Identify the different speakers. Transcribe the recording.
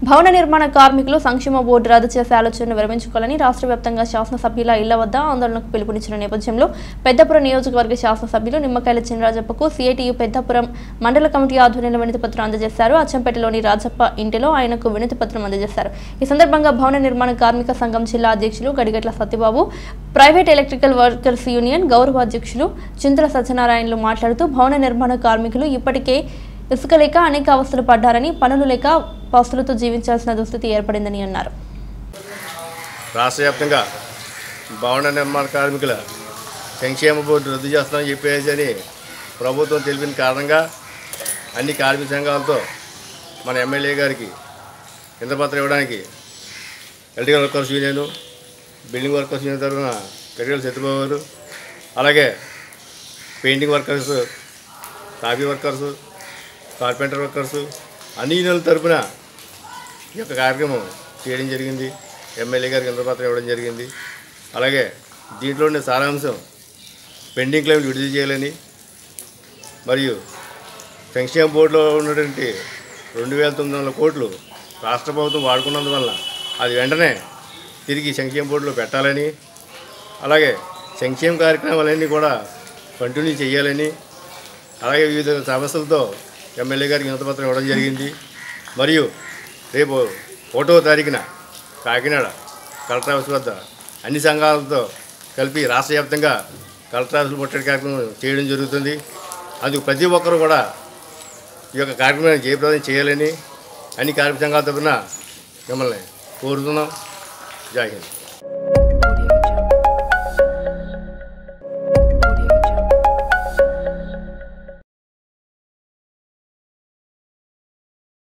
Speaker 1: భవన నిర్మాణ కార్మికులు సంక్షేమ బోర్డు రద్దు చేసే ఆలోచనను విరమించుకోవాలని రాష్ట్ర వ్యాప్తంగా శాసనసభ్యుల ఇళ్ల వద్ద ఆందోళనకు పిలుపునిచ్చిన నేపథ్యంలో పెద్దపురం నియోజకవర్గ శాసనసభ్యులు నిమ్మకాయల చినరాజప్పకు సిఐటియు పెద్దపురం మండల కమిటీ ఆధ్వర్యంలో వినతి పత్రం అందజేశారు అచ్చంపేటలోని రాజప్ప ఇంటిలో ఆయనకు వినతి పత్రం అందజేశారు ఈ సందర్భంగా భవన నిర్మాణ కార్మిక సంఘం జిల్లా అధ్యక్షులు Gadigatla Satyababu private electrical workers union గౌరవ అధ్యక్షులు చింతల సత్యనారాయణలు మాట్లాడుతూ భవన నిర్మాణ కార్మికులు ఇప్పటికే ఇసుక లేక అనేక అవస్థలు పడ్డారని పనులు లేక పస్తులతో జీవించాల్సిన దుస్థితి ఏర్పడిందని అన్నారు
Speaker 2: రాష్ట్ర వ్యాప్తంగా భవన నిర్మాణ కార్మికుల సంక్షేమ బోర్డు రద్దు చేస్తామని చెప్పేసి అని ప్రభుత్వం తెలిపిన కారణంగా అన్ని కార్మిక సంఘాలతో మన ఎమ్మెల్యే గారికి ఇంద్రపత్రం ఇవ్వడానికి electrical workers union building workers union తరఫున కరిగల సత్యబాబు గారు అలాగే painting workers coffee workers carpenter workers అన్ని యూనియన్ల తరఫున ఈ యొక్క కార్యక్రమం చేయడం జరిగింది ఎమ్మెల్యే గారికి ఇంద్రపత్రం ఇవ్వడం జరిగింది అలాగే దీంట్లో ఉండే సారాంశం పెండింగ్ క్లెయిమ్ విడుదల చేయాలని మరియు సంక్షేమ బోర్డులో ఉన్నటువంటి రెండు వేల తొమ్మిది వందల కోట్లు రాష్ట్ర ప్రభుత్వం వాడుకున్నందువల్ల అది వెంటనే తిరిగి సంక్షేమ బోర్డులో పెట్టాలని అలాగే సంక్షేమ కార్యక్రమాలన్నీ కూడా కంటిన్యూ చేయాలని అలాగే వివిధ సమస్యలతో ఎమ్మెల్యే గారికి వినతిపత్రం ఇవ్వడం జరిగింది మరియు రేపు ఒకటో తారీఖున కాకినాడ కలెక్టర్ ఆఫీస్ వద్ద అన్ని సంఘాలతో కలిపి రాష్ట్ర వ్యాప్తంగా కలెక్టర్ ఆఫీసులు ముట్టడి కార్యక్రమం చేయడం జరుగుతుంది అందుకు ప్రతి ఒక్కరూ కూడా ఈ యొక్క కార్యక్రమాన్ని జయప్రదం చేయాలని అన్ని కార్మిక సంఘాల తరఫున మిమ్మల్ని కోరుతున్నాం జై హింద్